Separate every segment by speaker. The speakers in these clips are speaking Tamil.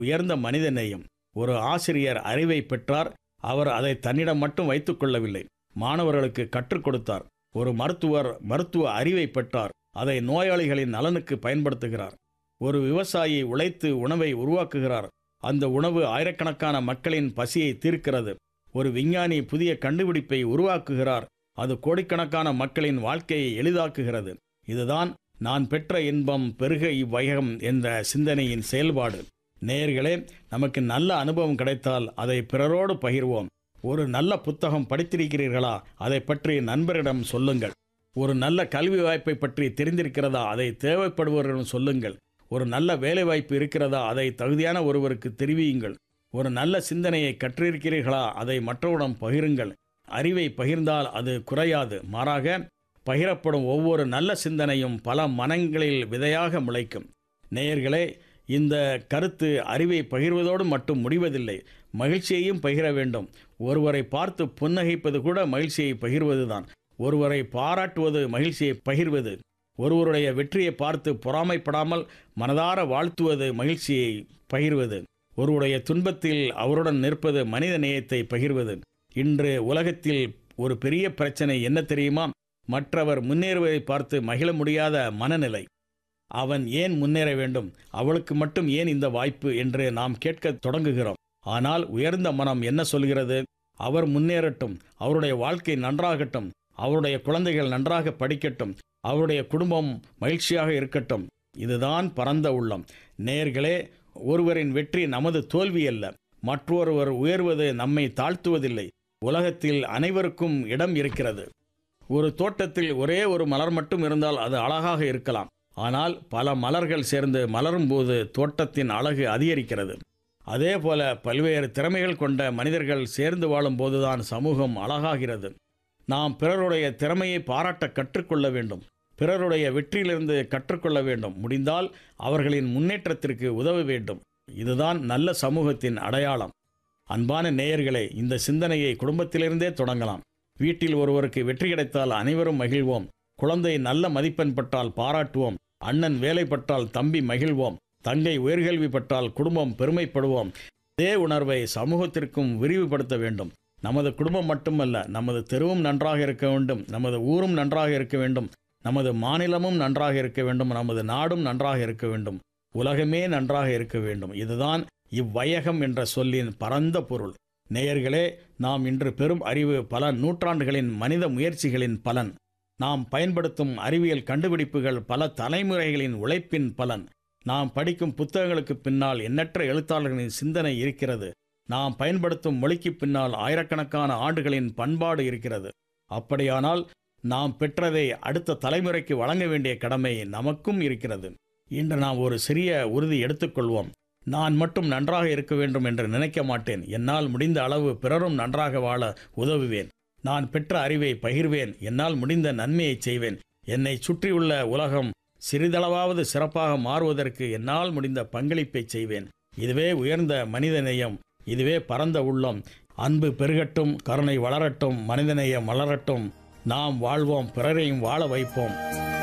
Speaker 1: உயர்ந்த மனித நேயம் ஒரு ஆசிரியர் அறிவை பெற்றார் அவர் அதை தன்னிடம் மட்டும் வைத்துக் கொள்ளவில்லை மாணவர்களுக்கு கற்றுக் கொடுத்தார் ஒரு மருத்துவர் மருத்துவ அறிவை பெற்றார் அதை நோயாளிகளின் நலனுக்கு பயன்படுத்துகிறார் ஒரு விவசாயி உழைத்து உணவை உருவாக்குகிறார் அந்த உணவு ஆயிரக்கணக்கான மக்களின் பசியை தீர்க்கிறது ஒரு விஞ்ஞானி புதிய கண்டுபிடிப்பை உருவாக்குகிறார் அது கோடிக்கணக்கான மக்களின் வாழ்க்கையை எளிதாக்குகிறது இதுதான் நான் பெற்ற இன்பம் பெருக இவ்வையகம் என்ற சிந்தனையின் செயல்பாடு நேயர்களே நமக்கு நல்ல அனுபவம் கிடைத்தால் அதை பிறரோடு பகிர்வோம் ஒரு நல்ல புத்தகம் படித்திருக்கிறீர்களா அதை பற்றி நண்பரிடம் சொல்லுங்கள் ஒரு நல்ல கல்வி வாய்ப்பை பற்றி தெரிந்திருக்கிறதா அதை தேவைப்படுபவரிடம் சொல்லுங்கள் ஒரு நல்ல வேலை வாய்ப்பு இருக்கிறதா அதை தகுதியான ஒருவருக்கு தெரிவியுங்கள் ஒரு நல்ல சிந்தனையை கற்றிருக்கிறீர்களா அதை மற்றவரிடம் பகிருங்கள் அறிவை பகிர்ந்தால் அது குறையாது மாறாக பகிரப்படும் ஒவ்வொரு நல்ல சிந்தனையும் பல மனங்களில் விதையாக முளைக்கும் நேயர்களே இந்த கருத்து அறிவை பகிர்வதோடு மட்டும் முடிவதில்லை மகிழ்ச்சியையும் பகிர வேண்டும் ஒருவரை பார்த்து புன்னகைப்பது கூட மகிழ்ச்சியை பகிர்வதுதான் ஒருவரை பாராட்டுவது மகிழ்ச்சியை பகிர்வது ஒருவருடைய வெற்றியை பார்த்து பொறாமைப்படாமல் மனதார வாழ்த்துவது மகிழ்ச்சியை பகிர்வது ஒருவருடைய துன்பத்தில் அவருடன் நிற்பது மனித நேயத்தை பகிர்வது இன்று உலகத்தில் ஒரு பெரிய பிரச்சனை என்ன தெரியுமா மற்றவர் முன்னேறுவதை பார்த்து மகிழ முடியாத மனநிலை அவன் ஏன் முன்னேற வேண்டும் அவளுக்கு மட்டும் ஏன் இந்த வாய்ப்பு என்று நாம் கேட்க தொடங்குகிறோம் ஆனால் உயர்ந்த மனம் என்ன சொல்கிறது அவர் முன்னேறட்டும் அவருடைய வாழ்க்கை நன்றாகட்டும் அவருடைய குழந்தைகள் நன்றாக படிக்கட்டும் அவருடைய குடும்பம் மகிழ்ச்சியாக இருக்கட்டும் இதுதான் பரந்த உள்ளம் நேர்களே ஒருவரின் வெற்றி நமது தோல்வி அல்ல மற்றொருவர் உயர்வது நம்மை தாழ்த்துவதில்லை உலகத்தில் அனைவருக்கும் இடம் இருக்கிறது ஒரு தோட்டத்தில் ஒரே ஒரு மலர் மட்டும் இருந்தால் அது அழகாக இருக்கலாம் ஆனால் பல மலர்கள் சேர்ந்து மலரும் போது தோட்டத்தின் அழகு அதிகரிக்கிறது அதே போல பல்வேறு திறமைகள் கொண்ட மனிதர்கள் சேர்ந்து வாழும் போதுதான் சமூகம் அழகாகிறது நாம் பிறருடைய திறமையை பாராட்ட கற்றுக்கொள்ள வேண்டும் பிறருடைய வெற்றியிலிருந்து கற்றுக்கொள்ள வேண்டும் முடிந்தால் அவர்களின் முன்னேற்றத்திற்கு உதவ வேண்டும் இதுதான் நல்ல சமூகத்தின் அடையாளம் அன்பான நேயர்களே இந்த சிந்தனையை குடும்பத்திலிருந்தே தொடங்கலாம் வீட்டில் ஒருவருக்கு வெற்றி கிடைத்தால் அனைவரும் மகிழ்வோம் குழந்தை நல்ல மதிப்பெண் பட்டால் பாராட்டுவோம் அண்ணன் வேலை பட்டால் தம்பி மகிழ்வோம் தங்கை உயர்கல்வி பட்டால் குடும்பம் பெருமைப்படுவோம் இதே உணர்வை சமூகத்திற்கும் விரிவுபடுத்த வேண்டும் நமது குடும்பம் மட்டுமல்ல நமது தெருவும் நன்றாக இருக்க வேண்டும் நமது ஊரும் நன்றாக இருக்க வேண்டும் நமது மாநிலமும் நன்றாக இருக்க வேண்டும் நமது நாடும் நன்றாக இருக்க வேண்டும் உலகமே நன்றாக இருக்க வேண்டும் இதுதான் இவ்வையகம் என்ற சொல்லின் பரந்த பொருள் நேயர்களே நாம் இன்று பெரும் அறிவு பல நூற்றாண்டுகளின் மனித முயற்சிகளின் பலன் நாம் பயன்படுத்தும் அறிவியல் கண்டுபிடிப்புகள் பல தலைமுறைகளின் உழைப்பின் பலன் நாம் படிக்கும் புத்தகங்களுக்கு பின்னால் எண்ணற்ற எழுத்தாளர்களின் சிந்தனை இருக்கிறது நாம் பயன்படுத்தும் மொழிக்கு பின்னால் ஆயிரக்கணக்கான ஆண்டுகளின் பண்பாடு இருக்கிறது அப்படியானால் நாம் பெற்றதை அடுத்த தலைமுறைக்கு வழங்க வேண்டிய கடமை நமக்கும் இருக்கிறது இன்று நாம் ஒரு சிறிய உறுதி எடுத்துக்கொள்வோம் நான் மட்டும் நன்றாக இருக்க வேண்டும் என்று நினைக்க மாட்டேன் என்னால் முடிந்த அளவு பிறரும் நன்றாக வாழ உதவுவேன் நான் பெற்ற அறிவை பகிர்வேன் என்னால் முடிந்த நன்மையை செய்வேன் என்னை சுற்றியுள்ள உலகம் சிறிதளவாவது சிறப்பாக மாறுவதற்கு என்னால் முடிந்த பங்களிப்பை செய்வேன் இதுவே உயர்ந்த மனித நேயம் இதுவே பரந்த உள்ளம் அன்பு பெருகட்டும் கருணை வளரட்டும் மனிதநேயம் வளரட்டும் நாம் வாழ்வோம் பிறரையும் வாழ வைப்போம்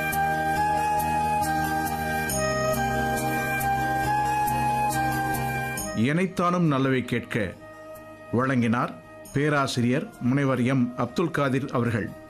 Speaker 2: இணைத்தானும் நல்லவை கேட்க வழங்கினார் பேராசிரியர் முனைவர் எம் அப்துல் காதிர் அவர்கள்